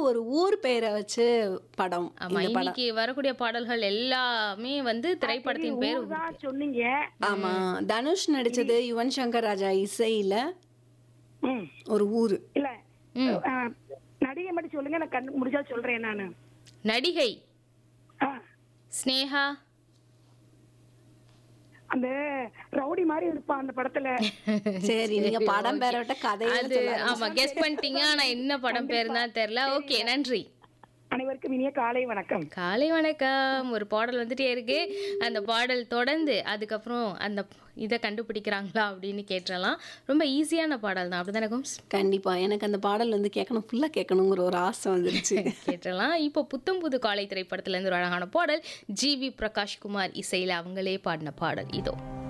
ஒரு ஊர் பெயரை வச்சு படம் ஆமா இந்த படம் இன்னைக்கு வரக்கூடிய பாடல்கள் எல்லாமே வந்து திரைப்படத்தின் பேர் ஊர் தான் சொன்னீங்க ஆமா தனுஷ் நடிச்சது யுவன் சங்கர் ராஜா இசையில ம் ஒரு ஊரு இல்ல அஹ், நடிகை மட்டும் சொல்லுங்க நான் கண்டு முடிச்சா சொல்றேன் நானு நடிகை ஆ, ஸ்னேகா அந்த ரவுடி மாதிரி இருப்பான் அந்த படத்துல சரி நீங்க படம் பேரை விட்ட கதையை அது ஆமா கெஸ் பண்ணிட்டீங்க ஆனா என்ன படம் பேர் தான் தெரியல ஓகே நன்றி அனைவருக்கும் இனிய காலை வணக்கம் காலை வணக்கம் ஒரு பாடல் வந்துட்டே இருக்கு அந்த பாடல் தொடர்ந்து அதுக்கப்புறம் அந்த இதை கண்டுபிடிக்கிறாங்களா அப்படின்னு கேட்டுறலாம் ரொம்ப ஈஸியான பாடல் தான் அப்படிதானே கோம்ஸ் கண்டிப்பா எனக்கு அந்த பாடல் வந்து கேட்கணும் ஃபுல்லா கேட்கணுங்கிற ஒரு ஆசை வந்துருச்சு கேட்டுறலாம் இப்போ புத்தம் புது காலை திரைப்படத்துல இருந்து ஒரு அழகான பாடல் ஜி வி பிரகாஷ் குமார் இசையில அவங்களே பாடின பாடல் இதோ